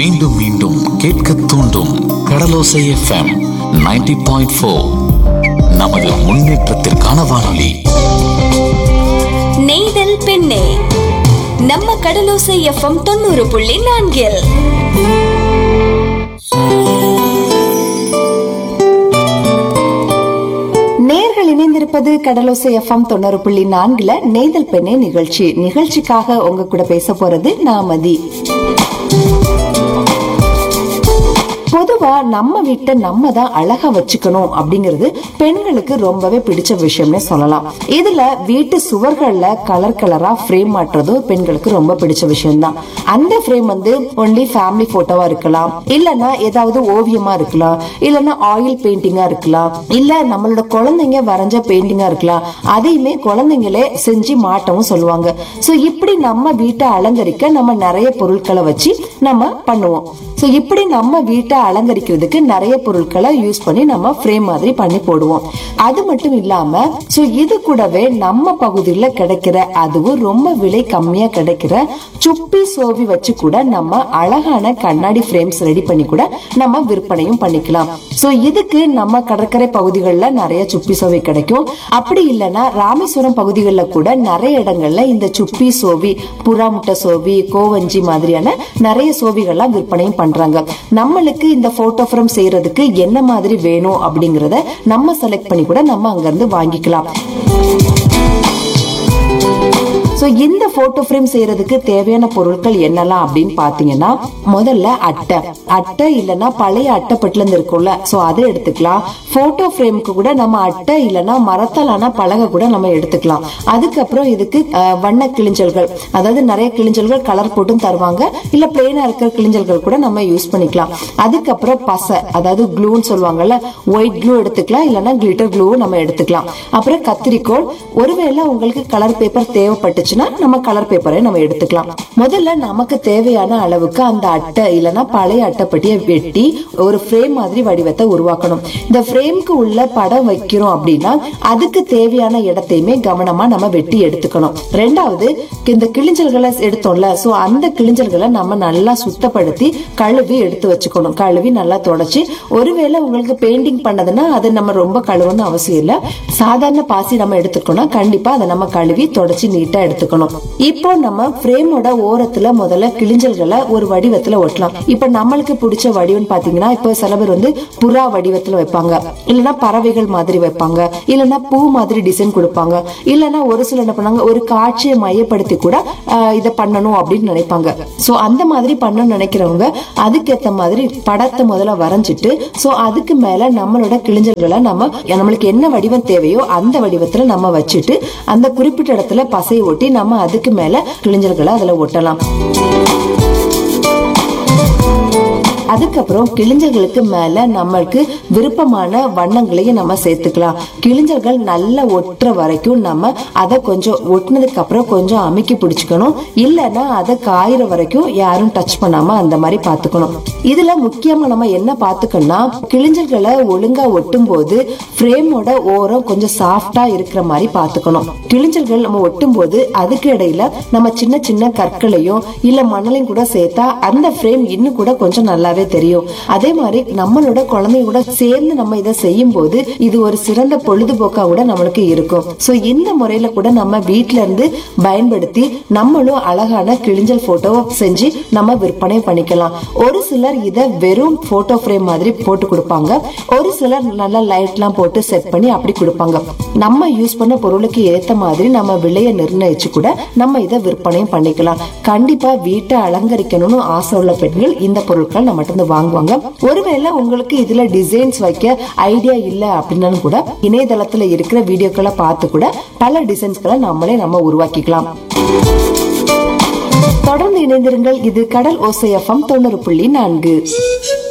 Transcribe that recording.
மீண்டும் மீண்டும் கேட்க தூண்டும் கடலோசை எஃப்எம் 90.4 பாயிண்ட் ஃபோர் நமது முன்னேற்றத்திற்கான வானொலி நெய்தல் பெண்ணே நம்ம கடலோசை எஃப்எம் தொண்ணூறு புள்ளி நான்கில் நேர்கள் இணைந்திருப்பது கடலோசை எஃப்எம் தொண்ணூறு புள்ளி நான்குல நெய்தல் பெண்ணே நிகழ்ச்சி நிகழ்ச்சிக்காக உங்க கூட பேச போறது நாமதி பொதுவா நம்ம வீட்டை நம்ம தான் அழகா வச்சுக்கணும் அப்படிங்கிறது பெண்களுக்கு ரொம்பவே பிடிச்ச விஷயம்னே சொல்லலாம் இதுல வீட்டு சுவர்கள்ல கலர் கலரா ஃப்ரேம் மாட்டுறதும் பெண்களுக்கு ரொம்ப பிடிச்ச விஷயம் தான் அந்த ஃப்ரேம் வந்து ஒன்லி ஃபேமிலி போட்டோவா இருக்கலாம் இல்லனா ஏதாவது ஓவியமா இருக்கலாம் இல்லனா ஆயில் பெயிண்டிங்கா இருக்கலாம் இல்ல நம்மளோட குழந்தைங்க வரைஞ்ச பெயிண்டிங்கா இருக்கலாம் அதையுமே குழந்தைங்களே செஞ்சு மாட்டவும் சொல்லுவாங்க சோ இப்படி நம்ம வீட்டை அலங்கரிக்க நம்ம நிறைய பொருட்களை வச்சு நம்ம பண்ணுவோம் சோ இப்படி நம்ம வீட்டை அலங்கரிக்கிறதுக்கு நிறைய பொருட்களை யூஸ் பண்ணி நம்ம ஃப்ரேம் மாதிரி பண்ணி போடுவோம் அது மட்டும் இல்லாம சோ இது கூடவே நம்ம பகுதியில கிடைக்கிற அதுவும் ரொம்ப விலை கம்மியா கிடைக்கிற சுப்பி சோவி வச்சு கூட நம்ம அழகான கண்ணாடி ஃப்ரேம்ஸ் ரெடி பண்ணி கூட நம்ம விற்பனையும் பண்ணிக்கலாம் சோ இதுக்கு நம்ம கடற்கரை பகுதிகளில் நிறைய சுப்பி சோவி கிடைக்கும் அப்படி இல்லைன்னா ராமேஸ்வரம் பகுதிகளில் கூட நிறைய இடங்கள்ல இந்த சுப்பி சோவி புறா முட்டை சோவி கோவஞ்சி மாதிரியான நிறைய சோவிகள்லாம் விற்பனையும் பண்றாங்க நம்மளுக்கு இந்த போட்டோ ஃப்ரேம் செய்யறதுக்கு என்ன மாதிரி வேணும் அப்படிங்கறத நம்ம செலக்ட் பண்ணி கூட நம்ம அங்க இருந்து வாங்கிக்கலாம் சோ இந்த போட்டோ ஃப்ரேம் செய்யறதுக்கு தேவையான பொருட்கள் என்னெல்லாம் அப்படின்னு பாத்தீங்கன்னா முதல்ல அட்டை அட்டை இல்லைன்னா பழைய அட்டைப்பட்டுல இருந்து இருக்கும்ல சோ அதை எடுத்துக்கலாம் போட்டோ ஃப்ரேம்க்கு கூட நம்ம அட்டை இல்லைன்னா மரத்தாலான பலகை கூட நம்ம எடுத்துக்கலாம் அதுக்கப்புறம் இதுக்கு அஹ், வண்ண கிழிஞ்சல்கள் அதாவது நிறைய கிழிஞ்சல்கள் கலர் போட்டும் தருவாங்க இல்ல பிளெயினா இருக்கிற கிழிஞ்சல்கள் கூட நம்ம யூஸ் பண்ணிக்கலாம் அதுக்கப்புறம் பசை அதாவது க்ளூன்னு சொல்லுவாங்கல்ல ஒயிட் க்ளூ எடுத்துக்கலாம் இல்லைன்னா கிளிட்டர் க்ளூவும் நம்ம எடுத்துக்கலாம் அப்புறம் கத்திரிக்கோல் ஒருவேளை உங்களுக்கு கலர் பேப்பர் தேவைப்பட்டுச்சுன்னா நம்ம கலர் பேப்பரை நம்ம எடுத்துக்கலாம் முதல்ல நமக்கு தேவையான அளவுக்கு அந்த அட்டை இல்லைன்னா பழைய அட்டைப்பட்டியை வெட்டி ஒரு ஃப்ரேம் மாதிரி வடிவத்தை உருவாக்கணும் இந்த ஃப்ரேம்க்கு உள்ள படம் வைக்கிறோம் அப்படின்னா அதுக்கு தேவையான இடத்தையுமே கவனமா நம்ம வெட்டி எடுத்துக்கணும் ரெண்டாவது இந்த கிழிஞ்சல்களை எடுத்தோம்ல சோ அந்த கிழிஞ்சல்களை நம்ம நல்லா சுத்தப்படுத்தி கழுவி எடுத்து வச்சுக்கணும் கழுவி நல்லா தொடச்சி ஒருவேளை உங்களுக்கு பெயிண்டிங் பண்ணதுன்னா அது நம்ம ரொம்ப கழுவணும் அவசியம் இல்ல சாதாரண பாசி நம்ம எடுத்துக்கணும் கண்டிப்பா அதை நம்ம கழுவி தொடச்சி நீட்டா எடுத்துக்கணும் இப்போ நம்ம ஃப்ரேமோட ஓரத்துல முதல்ல கிழிஞ்சல்களை ஒரு வடிவத்துல ஒட்டலாம் இப்ப நம்மளுக்கு பிடிச்ச வடிவம் பாத்தீங்கன்னா இப்ப சில பேர் வந்து புறா வடிவத்துல வைப்பாங்க இல்லைன்னா பறவைகள் மாதிரி வைப்பாங்க இல்லைன்னா பூ மாதிரி டிசைன் கொடுப்பாங்க இல்லைன்னா ஒரு சில என்ன பண்ணாங்க ஒரு காட்சியை மையப்படுத்தி கூட ஆஹ், இதை பண்ணணும் அப்படின்னு நினைப்பாங்க சோ அந்த மாதிரி பண்ணணும்னு நினைக்கிறவங்க அதுக்கேத்த மாதிரி படத்தை முதல்ல வரைஞ்சிட்டு சோ அதுக்கு மேல நம்மளோட கிழிஞ்சல்களை நம்ம நம்மளுக்கு என்ன வடிவம் தேவையோ அந்த வடிவத்துல நம்ம வச்சுட்டு அந்த குறிப்பிட்ட இடத்துல பசையை ஒட்டி நம்ம அதுக்கு மேல கிழிஞ்சல்களை அதுல ஒட்டலாம் அதுக்கப்புறம் கிழிஞ்சல்களுக்கு மேல நம்மளுக்கு விருப்பமான வண்ணங்களையும் நம்ம சேர்த்துக்கலாம் கிழிஞ்சல்கள் நல்லா ஒட்டுற வரைக்கும் நம்ம அதை கொஞ்சம் ஒட்டினதுக்கு அப்புறம் கொஞ்சம் அமுக்கி பிடிச்சுக்கணும் இல்லைன்னா அதை காயிற வரைக்கும் யாரும் டச் பண்ணாம அந்த மாதிரி பாத்துக்கணும் இதுல முக்கியமா நம்ம என்ன பாத்துக்கணும்னா கிழிஞ்சல்களை ஒழுங்கா ஒட்டும் போது ஃப்ரேமோட ஓரம் கொஞ்சம் சாஃப்டா இருக்கிற மாதிரி பாத்துக்கணும் கிழிஞ்சல்கள் நம்ம ஒட்டும் போது அதுக்கு இடையில நம்ம சின்ன சின்ன கற்களையும் இல்ல மணலையும் கூட சேர்த்தா அந்த ஃப்ரேம் இன்னும் கூட கொஞ்சம் நல்லாவே தெரியும் அதே மாதிரி நம்மளோட குழந்தைங்க கூட சேர்ந்து நம்ம இதை செய்யும் போது இது ஒரு சிறந்த பொழுதுபோக்கா கூட நம்மளுக்கு இருக்கும் சோ இந்த முறையில கூட நம்ம வீட்ல இருந்து பயன்படுத்தி நம்மளும் அழகான கிழிஞ்சல் போட்டோ செஞ்சு நம்ம விற்பனை பண்ணிக்கலாம் ஒரு சிலர் இத வெறும் போட்டோ ஃப்ரேம் மாதிரி போட்டு கொடுப்பாங்க ஒரு சிலர் நல்லா லைட் எல்லாம் போட்டு செட் பண்ணி அப்படி கொடுப்பாங்க நம்ம யூஸ் பண்ண பொருளுக்கு ஏத்த மாதிரி நம்ம விலையை நிர்ணயிச்சு கூட நம்ம இதை விற்பனையும் பண்ணிக்கலாம் கண்டிப்பா வீட்டை அலங்கரிக்கணும்னு ஆசை உள்ள பெண்கள் இந்த பொருட்கள் நம்மகிட்ட இருந்து வாங்குவாங்க ஒருவேளை உங்களுக்கு இதுல டிசைன்ஸ் வைக்க ஐடியா இல்ல அப்படின்னாலும் கூட இணையதளத்துல இருக்கிற வீடியோக்களை பார்த்து கூட பல டிசைன்ஸ்களை நம்மளே நம்ம உருவாக்கிக்கலாம் தொடர்ந்து இணைந்திருங்கள் இது கடல் ஓசை எஃப்எம் தொண்ணூறு புள்ளி நான்கு